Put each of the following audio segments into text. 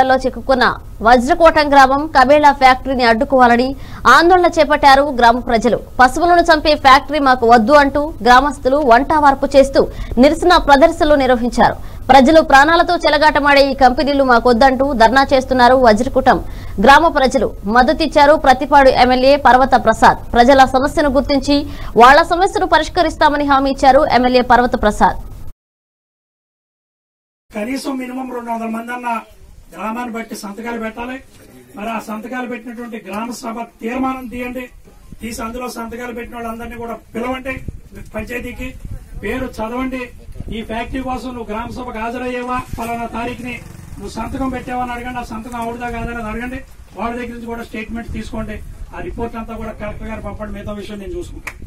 లో చిక్కుకున్న వజ్రకోటం గ్రామం కబేళా ఫ్యాక్టరీని అడ్డుకోవాలని ఆందోళన చేపట్టారు గ్రామ ప్రజలు పశువులను చంపే ఫ్యాక్టరీ మాకు వద్దు అంటూ గ్రామస్తులు వంట వార్పు చేస్తూ నిరసన ప్రదర్శనలు నిర్వహించారు ప్రజలు ప్రాణాలతో చెలగాటమాడే ఈ కంపెనీలు మాకొద్దంటూ ధర్నా చేస్తున్నారు వజ్రకుటం గ్రామ ప్రజలు మద్దతిచ్చారు ప్రతిపాడు ఎమ్మెల్యే పర్వత ప్రసాద్ ప్రజల సమస్యను గుర్తించి వాళ్ల సమస్యను పరిష్కరిస్తామని హామీ ఇచ్చారు ఎమ్మెల్యే పర్వత ప్రసాద్ కనీసం మినిమం రెండు వందల మంది అన్న గ్రామాన్ని బట్టి సంతకాలు పెట్టాలి మరి ఆ సంతకాలు పెట్టినటువంటి గ్రామ సభ తీర్మానం తీయండి తీసి అందులో సంతకాలు పెట్టిన వాళ్ళందరినీ కూడా పిలవండి పంచాయతీకి పేరు చదవండి ఈ ఫ్యాక్టరీ కోసం నువ్వు గ్రామ సభకు హాజరయ్యేవా పలానా తారీఖుని నువ్వు సంతకం పెట్టావా అని అడగండి ఆ సంతకం అవుడుదా కాదని అడగండి వాళ్ళ దగ్గర నుంచి కూడా స్టేట్మెంట్ తీసుకోండి ఆ రిపోర్ట్ అంతా కూడా కలెక్టర్ గారు పంపండి మిగతా విషయం నేను చూసుకుంటాను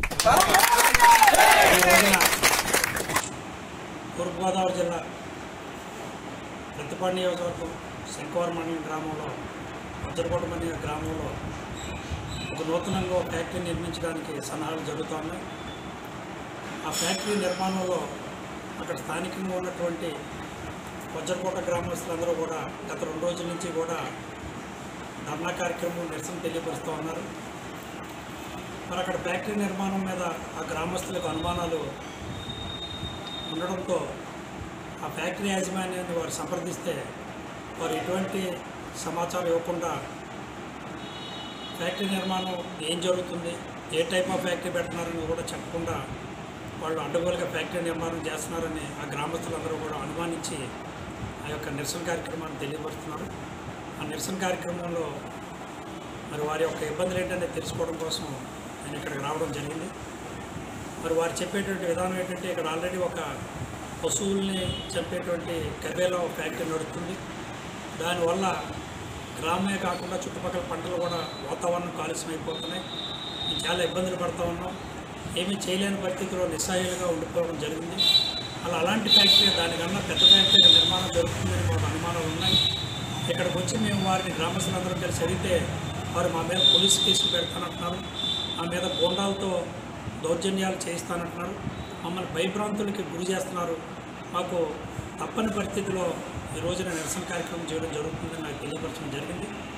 తూర్పుగోదావరి జిల్లా ప్రతిపాడు నియోజకవర్గం శంకవరం మండలం గ్రామంలో వజ్రకోటం అనే గ్రామంలో ఒక నూతనంగా ఒక ఫ్యాక్టరీ నిర్మించడానికి సన్నాహాలు జరుగుతున్నాయి ఆ ఫ్యాక్టరీ నిర్మాణంలో అక్కడ స్థానికంగా ఉన్నటువంటి వజ్రకోట గ్రామస్తులందరూ కూడా గత రెండు రోజుల నుంచి కూడా ధర్నా కార్యక్రమం నిరసన తెలియపరుస్తూ ఉన్నారు మరి అక్కడ ఫ్యాక్టరీ నిర్మాణం మీద ఆ గ్రామస్తులకు అనుమానాలు ఉండడంతో ఆ ఫ్యాక్టరీ యాజమాన్యాన్ని వారు సంప్రదిస్తే వారు ఎటువంటి సమాచారం ఇవ్వకుండా ఫ్యాక్టరీ నిర్మాణం ఏం జరుగుతుంది ఏ టైప్ ఆఫ్ ఫ్యాక్టరీ పెడుతున్నారని కూడా చెప్పకుండా వాళ్ళు అడ్డగోలుగా ఫ్యాక్టరీ నిర్మాణం చేస్తున్నారని ఆ గ్రామస్తులందరూ కూడా అనుమానించి ఆ యొక్క నిరసన కార్యక్రమాన్ని తెలియపరుస్తున్నారు ఆ నిరసన కార్యక్రమంలో మరి వారి యొక్క ఇబ్బందులు ఏంటనేది తెలుసుకోవడం కోసం నేను ఇక్కడికి రావడం జరిగింది మరి వారు చెప్పేటువంటి విధానం ఏంటంటే ఇక్కడ ఆల్రెడీ ఒక పశువుల్ని చంపేటువంటి కబేలా ఫ్యాక్టరీ నడుస్తుంది దానివల్ల గ్రామమే కాకుండా చుట్టుపక్కల పంటలు కూడా వాతావరణం కాలుష్యం అయిపోతున్నాయి మేము చాలా ఇబ్బందులు పడుతూ ఉన్నాం ఏమీ చేయలేని పరిస్థితిలో నిస్సహాయాలుగా ఉండిపోవడం జరిగింది అలా అలాంటి ఫ్యాక్టరీ దానికన్నా పెద్ద ఫ్యాక్టరీ నిర్మాణం జరుగుతుందని మాకు అనుమానాలు ఉన్నాయి ఇక్కడికి వచ్చి మేము వారిని గ్రామస్తులందరం కలిసి అడిగితే వారు మా మీద పోలీస్ కేసులు పెడతానంటున్నారు మా మీద గోండాలతో దౌర్జన్యాలు చేయిస్తానంటున్నారు మమ్మల్ని భయభ్రాంతులకి గురి చేస్తున్నారు మాకు తప్పని పరిస్థితిలో ఈ రోజున నిరసన కార్యక్రమం చేయడం జరుగుతుందని నాకు తెలియపరచడం జరిగింది